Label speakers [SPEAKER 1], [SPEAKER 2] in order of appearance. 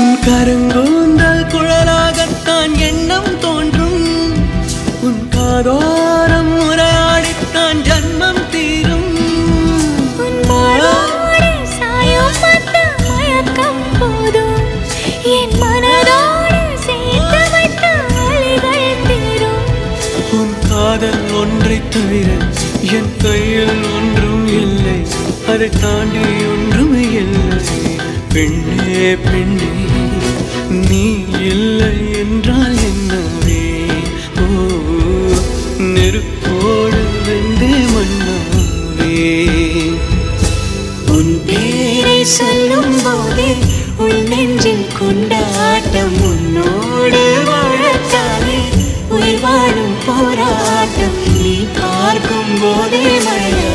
[SPEAKER 1] உன் கருங்கூந்தல் குழலாகத்தான் எண்ணம் தோன்றும் உன் காதோரம் உரையாடித்தான் ஜன்மம் தீரும்
[SPEAKER 2] உன் மாரோடு சாயும் அந்த மயக்கம் போதும் என் மனதோடு சேர்த்து வைத்த வழிகள் தீரும்
[SPEAKER 1] உன் காதல் ஒன்றை தவிர என் கையில் ஒன்றும் இல்லை அதை தாண்டி ஒன்றும் இல்லை பெண்ணே பெண்ணே நீ இல்லை என்றால் என்னவே ஓ நெருப்போடு வெந்தே மண்ணாவே
[SPEAKER 2] உன் பேரை சொல்லும் போதே உன் நெஞ்சில் கொண்டாட்டம் உன்னோடு வாழத்தானே உயிர் வாழும் போராட்டம் நீ பார்க்கும் போதே மழையா